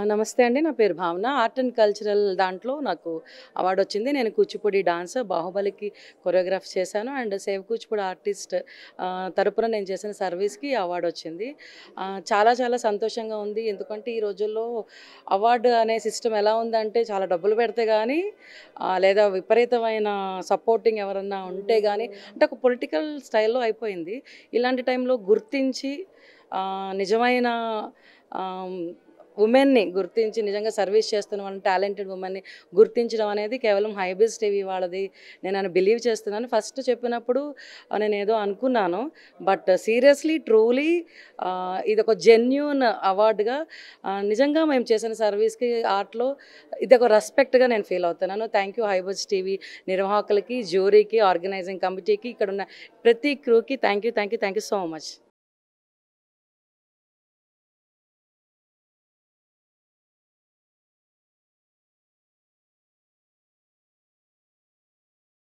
నమస్తే అండి నా పేరు భావన ఆర్ట్ అండ్ కల్చరల్ దాంట్లో నాకు అవార్డు వచ్చింది నేను కూచిపూడి డాన్స్ బాహుబలికి కొరియోగ్రాఫ్ చేశాను అండ్ సేవ్ కూచిపూడి ఆర్టిస్ట్ ఆ, తరపున నేను చేసిన సర్వీస్కి అవార్డు వచ్చింది ఆ, చాలా చాలా సంతోషంగా ఉంది ఎందుకంటే ఈ రోజుల్లో అవార్డు అనే సిస్టమ్ ఎలా ఉందంటే చాలా డబ్బులు పెడితే కానీ ఆ, లేదా విపరీతమైన సపోర్టింగ్ ఎవరన్నా ఉంటే కానీ అంటే ఒక పొలిటికల్ స్టైల్లో అయిపోయింది ఇలాంటి టైంలో గుర్తించి ఆ, నిజమైన ఉమెన్ని గుర్తించి నిజంగా సర్వీస్ చేస్తున్న వాళ్ళని టాలెంటెడ్ ఉమెన్ని గుర్తించడం అనేది కేవలం హైబిస్ టీవీ వాళ్ళది నేను అని బిలీవ్ చేస్తున్నాను ఫస్ట్ చెప్పినప్పుడు ఆ, నేను ఏదో అనుకున్నాను బట్ సీరియస్లీ ట్రూలీ ఇది ఒక జెన్యున్ అవార్డుగా నిజంగా మేము చేసిన సర్వీస్కి ఆర్ట్లో ఇది ఒక రెస్పెక్ట్గా నేను ఫీల్ అవుతున్నాను థ్యాంక్ యూ హైబస్ టీవీ నిర్వాహకులకి జ్యూరీకి ఆర్గనైజింగ్ కమిటీకి ఇక్కడ ఉన్న ప్రతి క్రూకి thank you thank you thank you so much